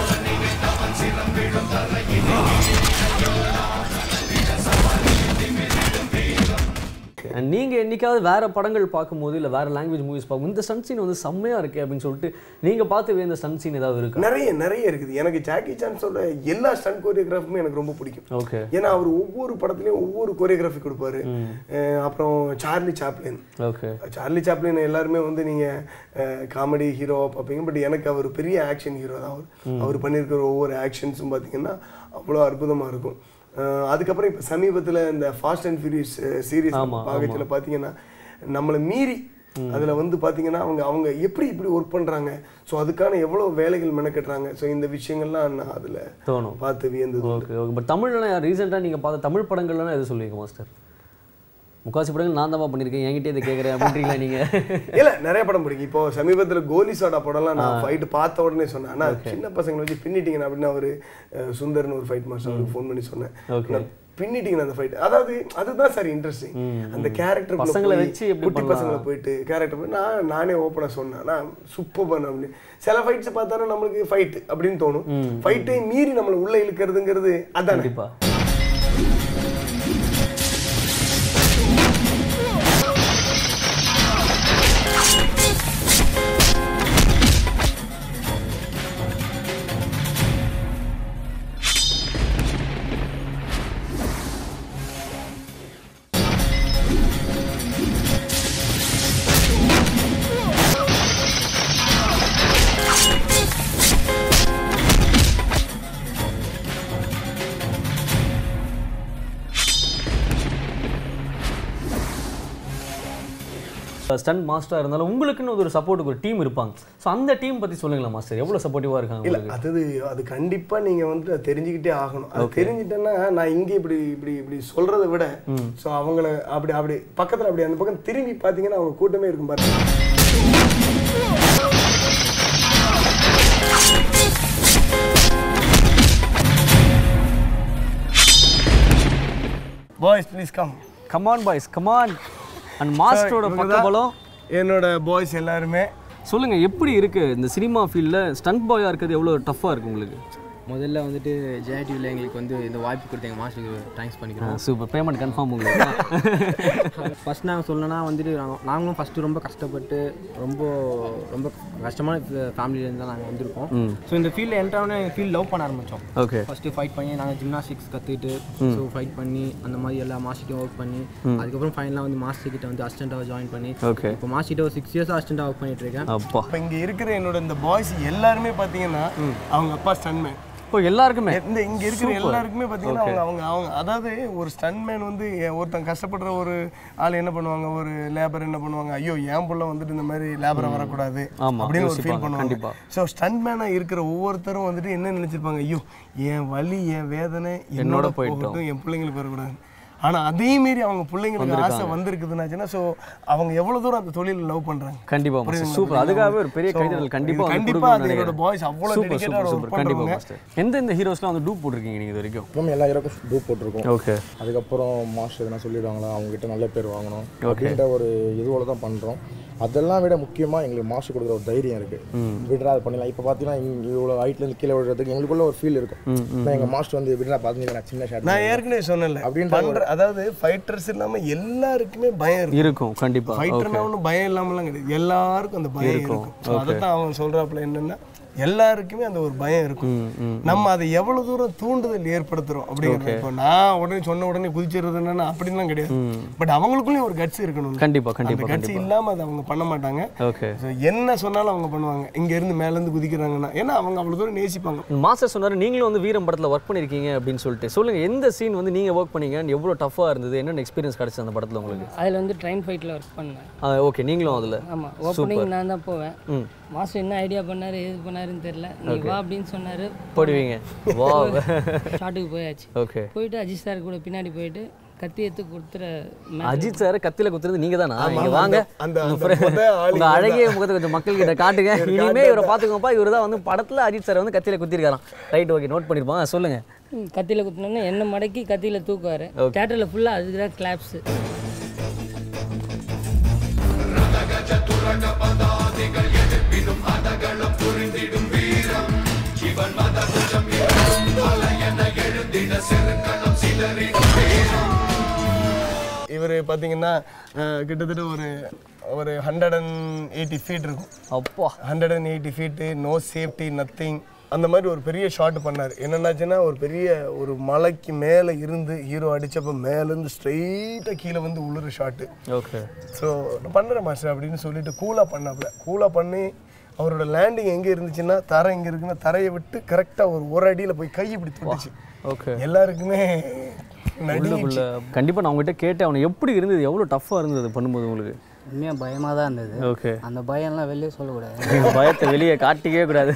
And நீங்க என்னைக்காவது வேற படங்கள் பார்க்கும்போது இல்ல வேற லாங்குவேஜ் மூவிஸ் பார்க்கும் இந்த ஸ்டன் சீன் வந்து செம்மையா இருக்கே அப்படின்னு சொல்லிட்டு நீங்க பார்த்து இந்த ஸ்டன் சீன் ஏதாவது இருக்கா நிறைய நிறைய இருக்குது எனக்கு ஜாக்கி சான்ஸோட எல்லா ஸ்டன் கோரியோகிராஃபுமே எனக்கு ரொம்ப பிடிக்கும் ஓகே ஏன்னா அவர் ஒவ்வொரு படத்துலயும் ஒவ்வொரு கோரியோகிராஃபி கொடுப்பாரு அஹ், அப்புறம் Charlie Chaplin okay Charlie Chaplin எல்லாருமே வந்து நீங்க காமெடி ஹீரோவா பார்ப்பீங்க பட் எனக்கு அவர் பெரிய ஆக்ஷன் ஹீரோ தான் அவர் அவர் பண்ணியிருக்கிற ஒவ்வொரு ஆக்ஷன்ஸும் பார்த்தீங்கன்னா அவ்வளோ அற்புதமா இருக்கும் அஹ், அதுக்கப்புறம் இப்போ சமீபத்துல இந்த ஃபாஸ்ட் அண்ட் ஃபியூரியஸ் சீரீஸ் ஆமா, பாகத்தில் பார்த்தீங்கன்னா நம்மளை மீறி அதுல வந்து பாத்தீங்கன்னா அவங்க அவங்க எப்படி இப்படி ஒர்க் பண்றாங்க ஸோ அதுக்கான எவ்வளவு வேலைகள் மெனக்கட்டுறாங்க ஸோ இந்த விஷயங்கள்லாம் நான் அதுல தோணும் பார்த்து வியந்தது ஓகே ஓகே பட் தமிழ்ல ரீசெண்டாக நீங்க பார்த்த தமிழ் படங்கள்லாம் எது சொல்லுவீங்க மாஸ்டர் முக்காசி படங்கள் நான் தான் பண்ணியிருக்கேன் என்கிட்ட இதை கேட்குறேன் அப்படின்றீங்களா நீங்க இல்ல நிறைய படம் பிடிக்கும் இப்போ சமீபத்துல கோலி சோடா படம்லாம் நான் ஃபைட் பார்த்த உடனே சொன்னேன் ஆனா சின்ன பசங்களை வச்சு பின்னிட்டீங்க அப்படின்னு அவரு அஹ், சுந்தர்னு ஒரு ஃபைட் மாஸ்டர் அவருக்கு ஃபோன் பண்ணி சொன்னேன் Okay. நான் பின்னிட்டீங்க அந்த ஃபைட் அதாவது அதுதான் சார் இன்ட்ரெஸ்டிங் அந்த கேரக்டர் பசங்களை வச்சு எப்படி குட்டி பசங்களை போயிட்டு கேரக்டர் நான் நானே ஓப்பனாக சொன்னேன் நான் சூப்பர் பண்ண அப்படின்னு சில ஃபைட்ஸ் பார்த்தாலும் நம்மளுக்கு ஃபைட் அப்படின்னு தோணும் ஃபைட்டை மீறி நம்மளை உள்ள இழுக்கிறதுங்கிறது அதானே கண்டிப்பா ஸ்டன் மாஸ்டராக இருந்தாலும் உங்களுக்குன்னு ஒரு சப்போர்ட்டுக்கு ஒரு டீம் இருப்பாங்க ஸோ அந்த டீம் பத்தி சொல்லுங்களேன் மாஸ்டர் எவ்வளவு சப்போர்ட்டிவாக இருக்காங்க இல்ல உங்களுக்கு அது அது கண்டிப்பா நீங்க வந்து அதை தெரிஞ்சுக்கிட்டே ஆகணும் அது தெரிஞ்சுட்டேன்னா நான் இங்க இப்படி இப்படி இப்படி சொல்றதை விட சோ அவங்கள அப்படி அப்படி பக்கத்துல அப்படி அந்த பக்கம் திரும்பி பாத்தீங்கன்னா அவங்க கூட்டமே இருக்கும் பாருங்க boys please come come on boys come on and மாஸ்டரோட பக்கபலம் என்னோட பாய்ஸ் எல்லாருமே சொல்லுங்க எப்படி இருக்கு இந்த சினிமா ஃபீல்டில் ஸ்டண்ட் பாயா இருக்கிறது எவ்வளோ டஃப்பாக இருக்கு உங்களுக்கு முதல்ல வந்துட்டு ஜெயா டிவியில் எங்களுக்கு வந்து இந்த வாய்ப்பு கொடுத்த எங்கள் மாஸ்டருக்கு தேங்க்ஸ் பண்ணிக்கிறோம் சூப்பர் பேமெண்ட் கன்ஃபார்ம் உங்களுக்கு ஃபர்ஸ்ட் நாங்கள் சொல்லணும்னா வந்துட்டு நாங்கள் நாங்களும் ஃபஸ்ட்டு ரொம்ப கஷ்டப்பட்டு ரொம்ப ரொம்ப கஷ்டமான ஃபேமிலியிலேருந்து தான் நாங்கள் வந்திருக்கோம் ஸோ இந்த ஃபீல்டில் என்ட்ரானே ஃபீல்ட் லவ் பண்ண ஆரம்பித்தோம் ஓகே ஃபஸ்ட்டு ஃபைட் பண்ணி நாங்கள் ஜிம்னாஸ்டிக்ஸ் கற்றுக்கிட்டு ஸோ ஃபைட் பண்ணி அந்த மாதிரி எல்லா மாஸ்டர்கிட்டையும் ஒர்க் பண்ணி அதுக்கப்புறம் ஃபைனலாக வந்து மாஸ்டர் கிட்ட வந்து அசிஸ்டண்ட்டாக ஜாயின் பண்ணி ஓகே இப்போ மாஸ்டர்கிட்ட ஒரு சிக்ஸ் இயர்ஸ் அசிஸ்டண்ட்டாக ஒர்க் பண்ணிட்டு இருக்கேன் அப்பா இப்போ இங்க இருக்கிற என்னோட இந்த பாய்ஸ் எல்லாருமே பாத்தீங்கன்னா அவங்க அப்பா ஸ்டன்மேன் இப்போ எல்லாருக்குமே இந்த இங்க இருக்கிற எல்லாருக்குமே பாத்தீங்கன்னா அவங்க அவங்க அவங்க அதாவது ஒரு ஸ்டன்மேன் வந்து எ- ஒருத்தன் கஷ்டப்படுற ஒரு ஆள் என்ன பண்ணுவாங்க ஒரு லேபர் என்ன பண்ணுவாங்க ஐயோ என் புள்ள வந்துட்டு இந்த மாதிரி லேபரை வரக்கூடாது ஆமா, அப்படின்னு ஒரு ஃபீல் யோசிப்பாங்க, பண்ணுவாங்க கண்டிப்பா. ஸோ ஸ்டன்மேனா இருக்கிற ஒவ்வொருத்தரும் வந்துட்டு என்ன நினைச்சிருப்பாங்க ஐயோ என் வலி என் வேதனை என்னோட போயிட்டோம். போகட்டும் என் பிள்ளைங்களுக்கு வரக்கூடாது ஆனா அதையும் மீறி அவங்க பிள்ளைங்களுக்கு ஆசை வந்திருக்குதுன்னாச்சுன்னா ஸோ அவங்க எவ்வளவு தூரம் அந்த தொழில லவ் பண்றாங்க கண்டிப்பா மாஸ்டர் புரியுதுங்களா? சூப்பர் அதுக்காகவே ஒரு பெரிய So, கைதல் கண்டிப்பா இது வந்து கண்டிப்பா கொடுக்கணும்னு அது என்னோட நினைக்கிறேன். பாய்ஸ் அவ்வளவு சூப்பர் dedicated சூப்பர் ஆ சூப்பர் work கண்டிப்பா பண்றவங்க. மாஸ்டர் எந்த இந்த ஹீரோஸ்லாம் வந்து டூப் போட்டிருக்கீங்க நீங்க இது வரைக்கும் அப்புறம் எல்லா ஹீரோக்கும் டூப் போட்டிருக்கோம் ஓகே அதுக்கப்புறம் மாஸ்டர் எதனா சொல்லிடுவாங்களா அவங்க கிட்ட நல்ல பேர் வாங்கணும் அப்படின்ற ஒரு இதுவோட தான் பண்ணுறோம் அதெல்லாம் விட முக்கியமாக எங்களுக்கு மாஸ்டர் கொடுக்குற ஒரு தைரியம் இருக்கு விடுறா அது பண்ணலாம் இப்போ பார்த்தீங்கன்னா இங்க இவ்வளோ ஹைட்லேருந்து கீழே விடுறதுக்கு எங்களுக்குள்ள ஒரு ஃபீல் இருக்கும் நான் எங்கள் மாஸ்டர் வந்து விடுறா பார்த்தீங்கன்னா நான் சின்ன ஷாட் நான் ஏற்கனவே சொன்னேன்ல அப்படின்ற பண்ற அதாவது ஃபைட்டர்ஸ் இல்லாம எல்லாருக்குமே பயம் இருக்கும் இருக்கும் கண்டிப்பா ஓகே ஃபைட்டர்னா ஒன்றும் பயம் இல்லாமலாம் கிடையாது எல்லாருக்கும் அந்த பயம் இருக்கும் ஸோ அதை தான் அவன் சொல்றாப்புல என்னன்னா எல்லாருக்குமே அந்த ஒரு பயம் இருக்கும் நம்ம அதை எவ்வளவு தூரம் தூண்டுதல் ஏற்படுத்துறோம் அப்படிங்கிறது இப்போ நான் உடனே சொன்ன உடனே குதிச்சிடுறது என்னன்னா அப்படின்லாம் கிடையாது பட் அவங்களுக்குள்ளேயும் ஒரு கட்ஸ் இருக்கணும் கண்டிப்பா அந்த கண்டிப்பா கட்சி இல்லாம அதை அவங்க பண்ண மாட்டாங்க ஓகே So, என்ன சொன்னாலும் அவங்க பண்ணுவாங்க இங்க இருந்து மேல இருந்து குதிக்கிறாங்கன்னா ஏன்னா அவங்க அவ்வளவு தூரம் நேசிப்பாங்க மாஸ்டர் சொன்னாரு நீங்களும் வந்து வீரம் படத்துல ஒர்க் பண்ணிருக்கீங்க அப்படின்னு சொல்லிட்டு சொல்லுங்க எந்த சீன் வந்து நீங்க ஒர்க் பண்ணீங்க எவ்வளவு டஃபா இருந்தது என்னென்ன எக்ஸ்பீரியன்ஸ் கிடைச்சது அந்த படத்துல உங்களுக்கு அதில் வந்து ட்ரெயின் ஃபைட்டில் ஒர்க் பண்ணேன் ஓகே நீங்களும் அதுல ஆமாம் ஓப்பனிங் நான் தான் போவேன் ம். மாஸ்டர் என்ன ஐடியா பண்ணாரு எது பண்ணாருன்னு தெரியல நீ வா அப்படின்னு சொன்னாரு போடுவீங்க வா ஷாட்டுக்கு போயாச்சு ஓகே போயிட்டு அஜித் சார் கூட பின்னாடி போயிட்டு கத்தி எடுத்து கொடுத்துற அஜித் சார் கத்தில குத்துறது நீங்க தானா ஆமா, இங்க ஆமா, வாங்க அந்த- அந்த உங்க friend- முத ஆளு உங்க இவர்தான். அழகிய முகத்தை கொஞ்சம் மக்கள் கிட்ட காட்டுங்க இனிமே இவரை பாத்துக்கோப்பா இவரு தான் வந்து படத்துல அஜித் சார் வந்து கத்தில குத்திருக்காராம் ரைட் ஓகே நோட் பண்ணிருப்போம் ஆ, சொல்லுங்க கத்தியில் குத்தினோன்னே என்ன மடக்கி கத்தியில் தூக்குவார் தேட்டரில் ஃபுல்லாக அதுக்கு தான் கிளாப்ஸு இவர் பார்த்தீங்கன்னா அஹ், கிட்டத்தட்ட ஒரு ஒரு ஹண்ட்ரட் அண்ட் எயிட்டி ஃபீட் இருக்கும் அப்பா hundred and eighty feet no safety nothing அந்த மாதிரி ஒரு பெரிய ஷாட் பண்ணார் என்னென்னாச்சுன்னா ஒரு பெரிய ஒரு மலைக்கு மேலே இருந்து ஹீரோ அடிச்சப்ப மேலேருந்து ஸ்ட்ரெயிட்டாக கீழே வந்து உளுற ஷாட்டு ஓகே ஸோ நான் பண்ணுறேன் மாஸ்டர் அப்படின்னு சொல்லிட்டு கூலாக பண்ணாப்புல கூலாக பண்ணி அவரோட லேண்டிங் எங்கே இருந்துச்சுன்னா தரை எங்கே இருக்குன்னா தரையை விட்டு கரெக்டாக ஒரு ஒரு அடியில் போய் கை இப்படி தொட்டுச்சு ஓகே எல்லாருக்குமே நடுங்கிச்சு உள்ளுக்குள்ள கண்டிப்பா நான் உங்ககிட்ட கேட்டேன் அவனை எப்படி இருந்தது எவ்வளவு டஃப்பா இருந்தது பண்ணும்போது உங்களுக்கு உண்மையாக பயமாக தான் இருந்தது ஓகே அந்த பயம்லாம் வெளியே சொல்லக்கூடாது பயத்தை வெளியே காட்டிக்கவே கூடாது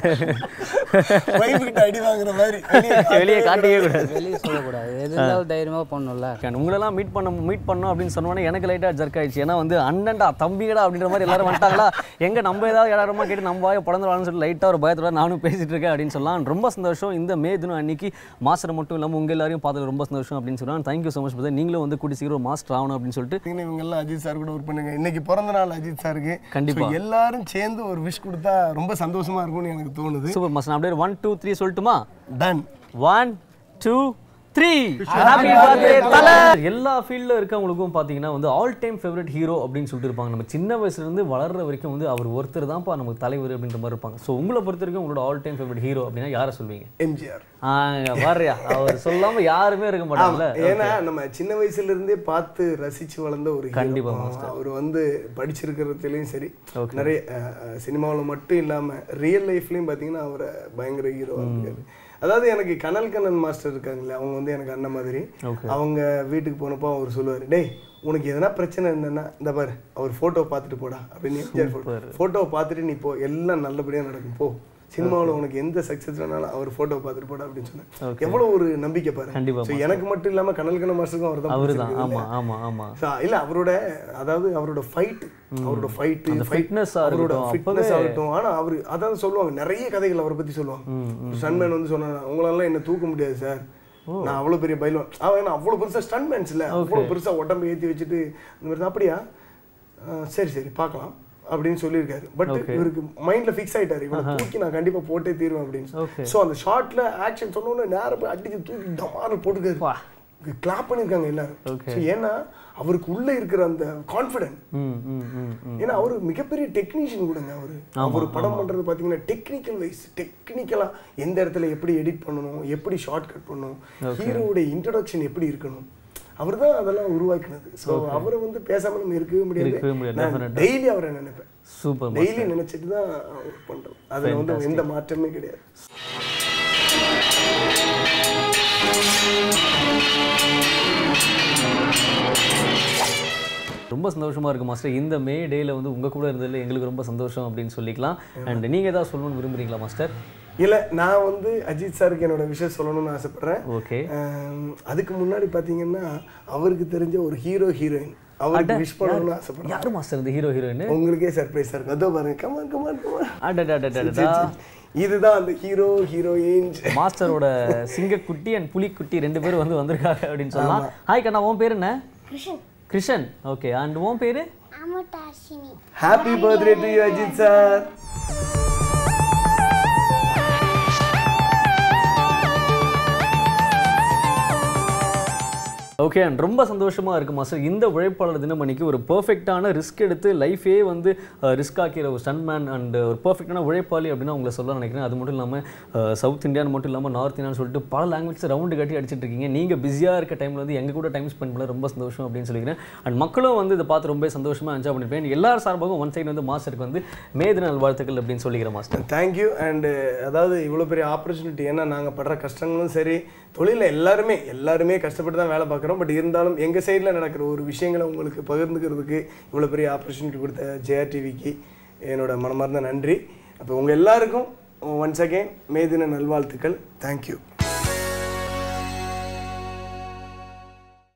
வைஃப் கிட்ட அடி வாங்குற மாதிரி வெளியே வெளியே காட்டிக்கவே கூடாது வெளியே சொல்லக்கூடாது எது இருந்தாலும் தைரியமாக பண்ணணும்ல உங்களெல்லாம் மீட் பண்ண மீட் பண்ணோம் அப்படின்னு சொன்னோன்னே எனக்கு லைட்டாக ஜர்க் ஆயிடுச்சு ஏன்னா வந்து அண்ணன்டா தம்பிகடா அப்படின்ற மாதிரி எல்லாரும் வந்துட்டாங்களா எங்க நம்ம ஏதாவது யாராரமா கேட்டு நம்ம வாய படந்துடலாம்னு சொல்லி லைட்டாக ஒரு பயத்தோட நானும் பேசிட்டு இருக்கேன் அப்படின்னு சொல்லலாம் ரொம்ப சந்தோஷம் இந்த மே தினம் அன்னைக்கு மாஸ்டர் மட்டும் இல்லாமல் உங்க எல்லாரையும் பார்த்தது ரொம்ப சந்தோஷம் அப்படின்னு சொல்லலாம் தேங்க்யூ ஸோ மச் பிரதர் நீங்களும் வந்து கூட்டி சீக்கிரம் மாஸ்டர் ஆகணும் அப்படின்னு சொல்லிட்டு பார்த்தீங்கன்னா இவங்க எல்லாம் அஜித் சார் கூட ஒர்க் பண்ணுங்க இன்னைக்கு பிறந்த நாள் அஜித் சாருக்கு கண்டிப்பா. So, எல்லாரும் சேர்ந்து ஒரு விஷ் கொடுத்தா ரொம்ப சந்தோஷமா இருக்கும்னு எனக்கு தோணுது சூப்பர் மாஸ்டர் நான் அப்படியே ஒன் டூ த்ரீ சொல்லட்டுமா done one two three happy birthday தல எல்லா ஃபீல்டில் இருக்கவங்களுக்கும் பார்த்தீங்கன்னா வந்து ஆல் டைம் ஃபேவரட் ஹீரோ அப்படின்னு சொல்லிட்டு இருப்பாங்க நம்ம சின்ன வயசுலேருந்து வளர்ற வரைக்கும் வந்து அவர் ஒருத்தர் தான்ப்பா நமக்கு தலைவர் அப்படின்ற மாதிரி இருப்பாங்க ஸோ உங்களை பொறுத்த வரைக்கும் உங்களோட ஆல் டைம் ஃபேவரட் ஹீரோ அப்படின்னா யாரை சொல்வீங்க எம்ஜிஆர் ஆ வர்றியா அவர் சொல்லாம யாருமே இருக்க மாட்டாங்கல்ல ஏன்னா நம்ம சின்ன வயசுல இருந்தே பார்த்து ரசிச்சு வளர்ந்த ஒரு hero. கண்டிப்பா, அவர் வந்து படிச்சிருக்கிறதுலயும் சரி நிறைய சினிமாவில் மட்டும் இல்லாம ரியல் லைஃப்லயும் பாத்தீங்கன்னா அவரை பயங்கர ஹீரோவா இருக்காரு அதாவது எனக்கு கனல் கண்ணன் மாஸ்டர் இருக்காங்களே அவங்க வந்து எனக்கு அண்ணன் மாதிரி அவங்க வீட்டுக்கு போனப்போ அவர் சொல்லுவார் டேய் உனக்கு எதனா பிரச்சனை இருந்ததுன்னா இந்த பாரு அவர் ஃபோட்டோ பார்த்துட்டு போடா அப்படின்னு எம்ஜிஆர் ஃபோட்டோ ஃபோட்டோவை பார்த்துட்டு நீ போ எல்லாம் நல்லபடியா நடக்கும் போ சினிமாவில் உனக்கு எந்த சக்ஸஸ் வேணாலும் அவர் ஃபோட்டோ பார்த்துட்டு போடா அப்படின்னு சொன்னேன் எவ்வளோ ஒரு நம்பிக்கை பாரு கண்டிப்பா, So, எனக்கு மட்டும் இல்லாம கனல் கண்ணன் மாஸ்டருக்கும் அவர் தான் அவரு தான் ஆமா ஆமா ஆமா So, இல்ல அவரோட அதாவது அவரோட ஃபைட் அவரோட ஃபைட் அந்த fitness ஆ அவரோட இருக்கட்டும், ஃபிட்னஸ் ஆகட்டும் ஆனா அவரு அதாவது சொல்லுவாங்க நிறைய கதைகள் அவரை பத்தி சொல்லுவாங்க ஸ்டன்மேன் வந்து சொன்னா உங்களால என்ன தூக்க முடியாது சார் நான் அவ்வளவு பெரிய பைலவான் அவன் என்ன அவ்வளவு பெருசா ஸ்டன்மேன்ஸ் இல்ல அவ்வளவு பெருசா உடம்பு ஏத்தி வச்சுட்டு அந்த மாதிரி தான். அப்படியா ஆ, சரி சரி பார்க்கலாம் அப்படின்னு சொல்லியிருக்காரு பட் இவருக்கு மைண்ட்ல ஃபிக்ஸ் ஆயிட்டாரு இவனை தூக்கி நான் கண்டிப்பா போட்டே தீருவேன் அப்படின்னு சோ அந்த ஷார்ட்ல ஆக்ஷன் சொன்ன உடனே நேரா போய் அடிச்சு தூக்கி டமார்னு போட்டுக்காரு கிளாப் பண்ணிருக்காங்க எல்லாரும் So, ஏன்னா அவருக்கு உள்ள இருக்கிற அந்த கான்ஃபிடென்ட் ம் ம் ம் ம் ஏன்னா அவரு மிகப்பெரிய டெக்னீஷியன் கூடங்க அவரு அவர் படம் பண்றது பாத்தீங்கன்னா டெக்னிக்கல் வைஸ் டெக்னிக்கலா எந்த இடத்துல எப்படி எடிட் பண்ணணும் எப்படி ஷார்ட் கட் பண்ணணும் ஹீரோவுடைய இன்ட்ரடக்ஷன் எப்படி இருக்கணும் அவர் தான் அதெல்லாம் உருவாக்கினது ஸோ அவரை வந்து பேசாம நம்ம இருக்கவே இருக்கவே முடியாது முடியாது, நான் டெய்லி அவரை நினைப்பேன் சூப்பர் டெய்லி நினைச்சிட்டு தான் ஒர்க் பண்றோம் அதுல வந்து எந்த மாற்றமே கிடையாது ரொம்ப சந்தோஷமா இருக்கு மாஸ்டர் இந்த மே டேல வந்து உங்க கூட இருந்ததுல எங்களுக்கு ரொம்ப சந்தோஷம் அப்படின்னு சொல்லிக்கலாம் அண்ட் நீங்க ஏதாவது சொல்லணும்னு விரும்புறீங்களா மாஸ்டர் இல்ல நான் வந்து அஜித் சாருக்கு என்னோட விஷயம் சொல்லணும்னு ஆசைப்படுறேன் ஓகே ஆம், அதுக்கு முன்னாடி பாத்தீங்கன்னா அவருக்கு தெரிஞ்ச ஒரு ஹீரோ ஹீரோயின் அவருக்கு விஷ் பண்ணணும்னு ஆசைப்படுறேன் யாரு மாஸ்டர் இந்த ஹீரோ ஹீரோயின் உங்களுக்கே சர்ப்ரைஸா இருக்கும் அதோ பாருங்க கமான் கமான் கமான் அடடடடடா இதுதான் அந்த ஹீரோ ஹீரோயின் மாஸ்டரோட சிங்கக்குட்டி அண்ட் புலிக்குட்டி ரெண்டு பேரும் வந்து வந்திருக்காங்க அப்படின்னு சொல்லலாம் ஹாய் கண்ணா உன் பேர் என்ன கிருஷன் ஓகே அண்ட் உன் பேரு happy birthday to you Ajith sir okay and ரொம்ப சந்தோஷமா இருக்கு மாஸ்டர் இந்த உழைப்பாளர் தினம் அன்னைக்கு ஒரு பெர்ஃபெக்டான ரிஸ்க் எடுத்து லைஃபே வந்து ரிஸ்க் ஆக்கிற ஒரு ஸ்டன்மேன் அண்ட் ஒரு பெர்ஃபெக்டான உழைப்பாளி அப்படின்னு உங்களை சொல்ல நினைக்கிறேன் அது மட்டும் இல்லாமல் சவுத் இந்தியான்னு மட்டும் இல்லாமல் நார்த் இந்தியான்னு சொல்லிட்டு பல லாங்குவேஜ் ரவுண்டு கட்டி அடிச்சிட்டு இருக்கீங்க நீங்கள் பிஸியாக இருக்க டைமில் வந்து எங்க கூட டைம் ஸ்பெண்ட் பண்ண ரொம்ப சந்தோஷம் அப்படின்னு சொல்லிக்கிறேன் அண்ட் மக்களும் வந்து இதை பார்த்து ரொம்ப சந்தோஷமா என்ஜாய் பண்ணிருப்பேன் எல்லார் சார்பாகவும் ஒன் சைடு வந்து மாஸ்டருக்கு வந்து மேதின நல்வாழ்த்துக்கள் அப்படின்னு சொல்லிக்கிறேன் மாஸ்டர் தேங்க்யூ அண்டு அதாவது இவ்வளோ பெரிய ஆப்பர்ச்சுனிட்டி ஏன்னா நாங்கள் படுற கஷ்டங்களும் சரி தொழிலில் எல்லாருமே எல்லாருமே கஷ்டப்பட்டு தான் வேலை பார்க்குறோம் பட் இருந்தாலும் எங்கள் சைடில் நடக்கிற ஒரு விஷயங்களை உங்களுக்கு பகிர்ந்துக்கிறதுக்கு இவ்வளோ பெரிய ஆப்பர்ச்சுனிட்டி கொடுத்த ஜெயா டிவிக்கு என்னோட மனமார்ந்த நன்றி அப்போ உங்கள் எல்லாருக்கும் ஒன்ஸ் அகெயின் மேதின நல்வாழ்த்துக்கள் தேங்க்யூ